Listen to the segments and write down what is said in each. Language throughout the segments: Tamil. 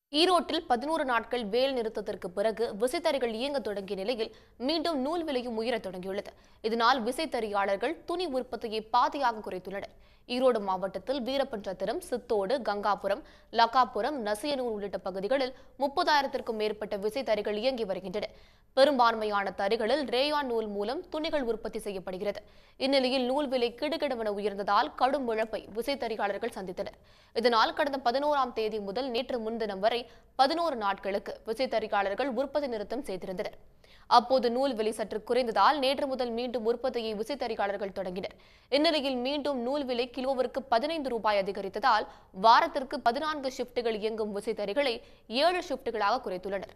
ஈரோட்டில் பதினோரு நாட்கள் வேல் நிறுத்தத்திற்கு பிறகு விசைத்தறிகள் இயங்க தொடங்கிய நிலையில் மீண்டும் நூல் விலையும் உயரத் தொடங்கியுள்ளது இதனால் விசைத்தறியாளர்கள் துணி உற்பத்தியை பாதியாக குறைத்துள்ளனர் ஈரோடு மாவட்டத்தில் வீரப்பஞ்சத்திரம் சித்தோடு கங்காபுரம் லக்காபுரம் நசியனூர் உள்ளிட்ட பகுதிகளில் முப்பதாயிரத்திற்கும் மேற்பட்ட விசைத்தறிகள் இயங்கி வருகின்றன பெரும்பான்மையான தறிகளில் ரேயான் நூல் மூலம் துணிகள் உற்பத்தி செய்யப்படுகிறது இந்நிலையில் நூல் விலை கிடுகிடுவென உயர்ந்ததால் கடும் இழப்பை விசைத்தறியாளர்கள் சந்தித்தனர் இதனால் கடந்த பதினோராம் தேதி முதல் நேற்று முன்தினம் வரை பதினோரு நாட்களுக்கு விசைத்தறியாளர்கள் உற்பத்தி நிறுத்தம் செய்திருந்தனர் அப்போது நூல் விலை சற்று குறைந்ததால் நேற்று முதல் மீண்டும் உற்பத்தியை விசைத்தறியாளர்கள் தொடங்கினர் இந்நிலையில் மீண்டும் நூல் விலை கிலோவிற்கு பதினைந்து ரூபாய் அதிகரித்ததால் வாரத்திற்கு பதினான்கு ஷிப்டுகள் இயங்கும் விசைத்தறிகளை ஏழு ஷிப்டுகளாக குறைத்துள்ளனர்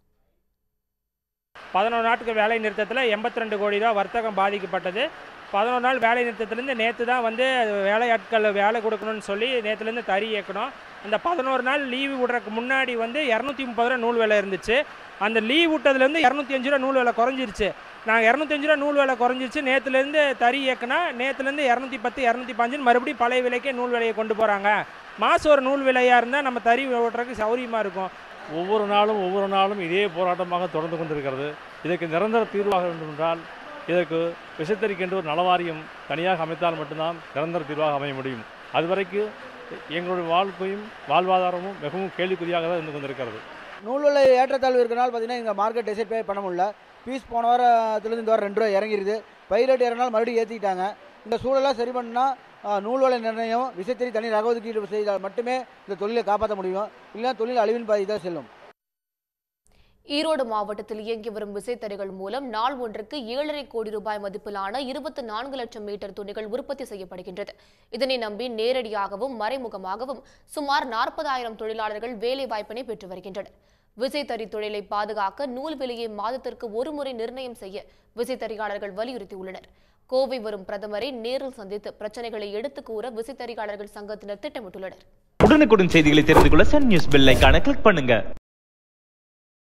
பதினொரு நாட்டுக்கு வேலை நிறுத்தத்தில் எண்பத்தி ரெண்டு கோடி ரூபா வர்த்தகம் பாதிக்கப்பட்டது பதினொரு நாள் வேலை நிறுத்தத்துலேருந்து நேற்று தான் வந்து வேலையாட்கள் வேலை கொடுக்கணும்னு சொல்லி நேற்றுலேருந்து தறி இயக்கணும் அந்த பதினோரு நாள் லீவு விடுறதுக்கு முன்னாடி வந்து இரநூத்தி முப்பது ரூபா நூல் விலை இருந்துச்சு அந்த லீவ் விட்டதுலேருந்து இரநூத்தி அஞ்சு ரூபா நூல் விலை குறைஞ்சிருச்சு நாங்கள் இரநூத்தஞ்சு ரூபா நூல் விலை குறைஞ்சிருச்சு நேற்றுலேருந்து தறி இயக்குனா நேற்றுலேருந்து இரநூத்தி பத்து இரநூத்தி பஞ்சுன்னு மறுபடியும் பழைய விலைக்கே நூல் விலையை கொண்டு போகிறாங்க மாதம் ஒரு நூல் விலையாக இருந்தால் நம்ம தறி ஓட்டுறதுக்கு சௌரியமாக இருக்கும் ஒவ்வொரு நாளும் ஒவ்வொரு நாளும் இதே போராட்டமாக தொடர்ந்து கொண்டிருக்கிறது இதற்கு நிரந்தர தீர்வாக வேண்டும் என்றால் இதற்கு விசைத்தறிக்கென்று ஒரு நலவாரியம் தனியாக அமைத்தால் மட்டும்தான் நிரந்தர தீர்வாக அமைய முடியும் அதுவரைக்கு எங்களுடைய வாழ்க்கையும் வாழ்வாதாரமும் மிகவும் கேள்விக்குறியாக தான் இருந்து கொண்டிருக்கிறது நூல் விலை ஏற்றத்தாழ்வு இருக்கனால பார்த்தீங்கன்னா இங்கே மார்க்கெட் டிசைட் பண்ண முடியல பீஸ் போன வாரத்துலேருந்து இந்த வாரம் ரெண்டு ரூபா இறங்கிருது பைரட் ஏறினாலும் மறுபடியும் ஏற்றிக்கிட்டாங்க இந்த சூழலாம் சரி பண்ணால் நூல் விலை நிர்ணயம் விசைத்தறி தனி ரக ஒதுக்கீடு செய்தால் மட்டுமே இந்த தொழிலை காப்பாற்ற முடியும் இல்லைன்னா தொழில் அழிவின் பாதி தான் செல்லும் ஈரோடு மாவட்டத்தில் இயங்கி வரும் விசைத்தறிகள் மூலம் நாள் ஒன்றுக்கு ஏழரை கோடி ரூபாய் மதிப்பிலான இருபத்தி நான்கு லட்சம் மீட்டர் துணிகள் உற்பத்தி செய்யப்படுகின்றது இதனை நம்பி நேரடியாகவும் மறைமுகமாகவும் சுமார் நாற்பதாயிரம் தொழிலாளர்கள் வேலை வாய்ப்பினை பெற்று வருகின்றனர் விசைத்தறி தொழிலை பாதுகாக்க நூல் விலையை மாதத்திற்கு ஒருமுறை நிர்ணயம் செய்ய விசைத்தறியாளர்கள் வலியுறுத்தியுள்ளனர் கோவை வரும் பிரதமரை நேரில் சந்தித்து பிரச்சனைகளை எடுத்துக் கூற விசைத்தறியாளர்கள் சங்கத்தினர் திட்டமிட்டுள்ளனர் உடனுக்குடன் செய்திகளை தெரிந்து கொள்ள சன் நியூஸ் பெல் ஐகானை கிளிக் பண்ணுங்க